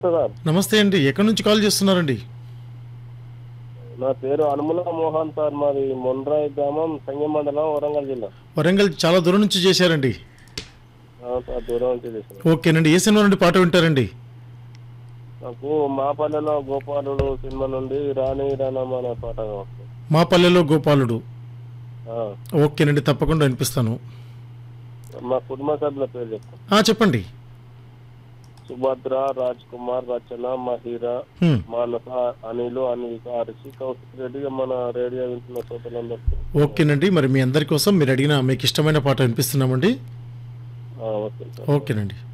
Sir నమస్తే అండి ఎక్కడి నుంచి కాల్ చేస్తున్నారండి నా పేరు అనుముల మోహన్ సార్ మాది మొండ్రాయి గ్రామం సంగం మండలం వరంగల్ జిల్లా వరంగల్ చాలా దూరం నుంచి చేశారండి అవును సార్ దూరం నుంచి చేశాను ఓకేనండి ఏ సినిమా నుండి పాట వింటారండి నాకు మా పల్లెలో గోపాలుడు సినిమా నుండి రాణి రానమ్మ అనే పాట కావాలి మా పల్లెలో గోపాలుడు ఆ, ఓకేనండి తప్పకుండా వినిపిస్తాను మా కుటుంబ సభ్యుల పేరు చెప్తాను ఆ, చెప్పండి సుభద్ర రాజ్ కుమార్ రచన మహిరా హ్మ్. మానస అనిలు అనిల్ అరిషి కౌశిక్ రెడ్డి మన రేడియో వింటున్న శ్రోతలందరికీ ఓకేనండి మరి మీ అందరి కోసం మీరు అడిగిన మీకు ఇష్టమైన పాట వినిపిస్తున్నామండి ఆ, ఓకే సార్ ఓకేనండి